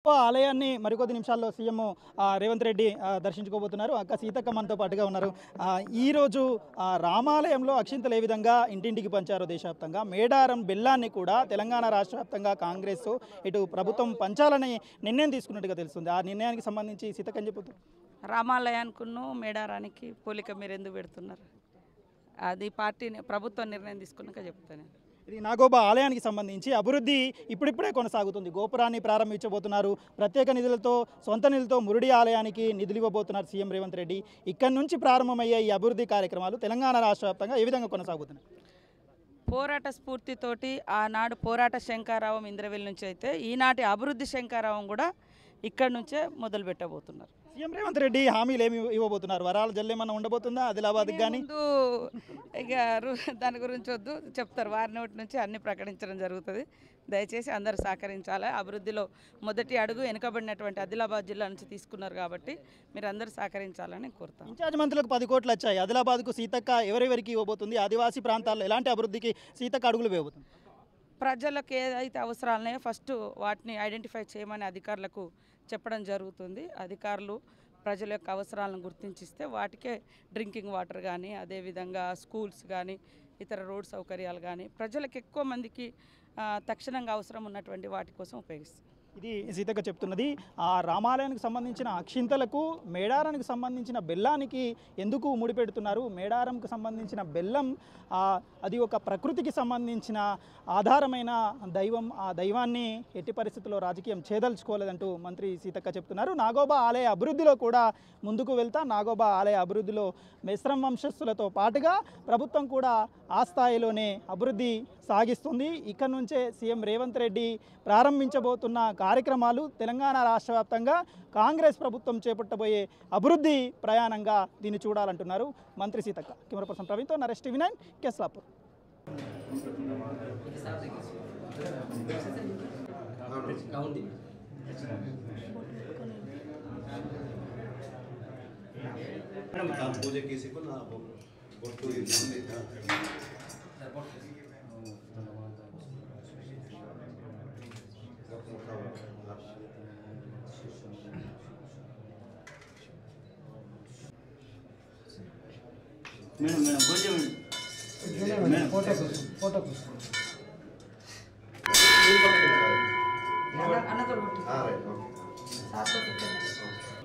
ఆలయాన్ని మరికొద్ది నిమిషాల్లో సీఎం ఆ, రేవంత్ రెడ్డి ఆ, దర్శించుకోబోతున్నారు అక్క సీతక్క మనతో పాటుగా ఉన్నారు ఆ, ఈరోజు ఆ, రామాలయంలో అక్షింతలు ఏ విధంగా ఇంటింటికి పంచారో దేశవ్యాప్తంగా మేడారం బెల్లాన్ని కూడా తెలంగాణ రాష్ట్ర వ్యాప్తంగా కాంగ్రెస్ ఇటు ప్రభుత్వం పంచాలని నిర్ణయం తీసుకున్నట్టుగా తెలుస్తుంది ఆ నిర్ణయానికి సంబంధించి సీతక్క అని చెబుతూ రామాలయానికును మేడారానికి పోలిక మీరు ఎందుకు పెడుతున్నారు అది పార్టీ ప్రభుత్వం నిర్ణయం తీసుకున్నాక చెప్తాను ఇది నాగోబా ఆలయానికి సంబంధించి అభివృద్ధి ఇప్పుడిప్పుడే కొనసాగుతుంది గోపురాన్ని ప్రారంభించబోతున్నారు ప్రత్యేక నిధులతో సొంత నిధులతో మురుడి ఆలయానికి నిధులు ఇవ్వబోతున్నారు సీఎం రేవంత్ రెడ్డి ఇక్కడి నుంచి ప్రారంభమయ్యే ఈ అభివృద్ధి కార్యక్రమాలు తెలంగాణ రాష్ట్ర వ్యాప్తంగా ఏ విధంగా కొనసాగుతున్నాయి పోరాట స్ఫూర్తితోటి ఆనాడు పోరాట శంకారావం ఇంద్రవెల్ నుంచి అయితే ఈనాటి అభివృద్ధి శంకారావం కూడా ఇక్కడి నుంచే మొదలు పెట్టబోతున్నారు సీఎం రేవంత్ రెడ్డి హామీలు ఏమి ఇవ్వబోతున్నారు వరాల జల్లేమన్నా ఉండబోతుందా ఆదిలాబాద్కి కానీ ముందు ఇక రు- దాని గురించి వద్దు చెప్తారు వారి నోటి నుంచి అన్ని ప్రకటించడం జరుగుతుంది దయచేసి అందరూ సహకరించాలి అభివృద్ధిలో మొదటి అడుగు వెనుకబడినటువంటి ఆదిలాబాద్ జిల్లా నుంచి తీసుకున్నారు కాబట్టి మీరు అందరూ సహకరించాలని కోరుతాం ఇన్ఛార్జ్ మంత్రులకు పది కోట్లు వచ్చాయి ఆదిలాబాద్కు సీతక్క ఎవరెవరికి ఇవ్వబోతుంది ఆదివాసీ ప్రాంతాల్లో ఎలాంటి అభివృద్ధికి సీతక్క అడుగులు వేయబోతుంది ప్రజలకు ఏదైతే అవసరాలున్నాయో ఫస్ట్ వాటిని ఐడెంటిఫై చేయమని అధికారులకు చెప్పడం జరుగుతుంది అధికారులు ప్రజల యొక్క అవసరాలను గుర్తించిస్తే వాటికే డ్రింకింగ్ వాటర్ కానీ అదేవిధంగా స్కూల్స్ కానీ ఇతర రోడ్ సౌకర్యాలు కానీ ప్రజలకు ఎక్కువ మందికి ఆ, తక్షణంగా అవసరం ఉన్నటువంటి వాటి కోసం ఉపయోగిస్తారు ఇది సీతక్క చెప్తున్నది ఆ రామాలయానికి సంబంధించిన అక్షింతలకు మేడారానికి సంబంధించిన బెల్లానికి ఎందుకు ముడిపెడుతున్నారు మేడారంకు సంబంధించిన బెల్లం ఆ, అది ఒక ప్రకృతికి సంబంధించిన ఆధారమైన దైవం ఆ దైవాన్ని ఎట్టి పరిస్థితుల్లో రాజకీయం చేదల్చుకోలేదంటూ మంత్రి సీతక్క చెప్తున్నారు నాగోబా ఆలయ అభివృద్ధిలో కూడా ముందుకు వెళ్తా నాగోబా ఆలయ అభివృద్ధిలో మిశ్రం వంశస్థులతో పాటుగా ప్రభుత్వం కూడా ఆ స్థాయిలోనే అభివృద్ధి సాగిస్తుంది ఇక్కడ నుంచే సీఎం రేవంత్ రెడ్డి ప్రారంభించబోతున్న కార్యక్రమాలు తెలంగాణ రాష్ట్ర వ్యాప్తంగా కాంగ్రెస్ ప్రభుత్వం చేపట్టబోయే అభివృద్ధి ప్రయాణంగా దీన్ని చూడాలంటున్నారు మంత్రి సీతక్క కెమెరా పర్సన్ ప్రవీణ్తో Naresh TV nine Keslapur madam ಪೂಜೆ ಕೀಸಿಕೊಂಡು ನಾವು ಒಟ್ಟು ಇದು ಬಂದಿದ್ದ మేడం మేడం కొంచెం మేడం ఫోటో కోసం ఫోటో కోసం ಹಾಂ ರೈಟ್ ಓಕೆ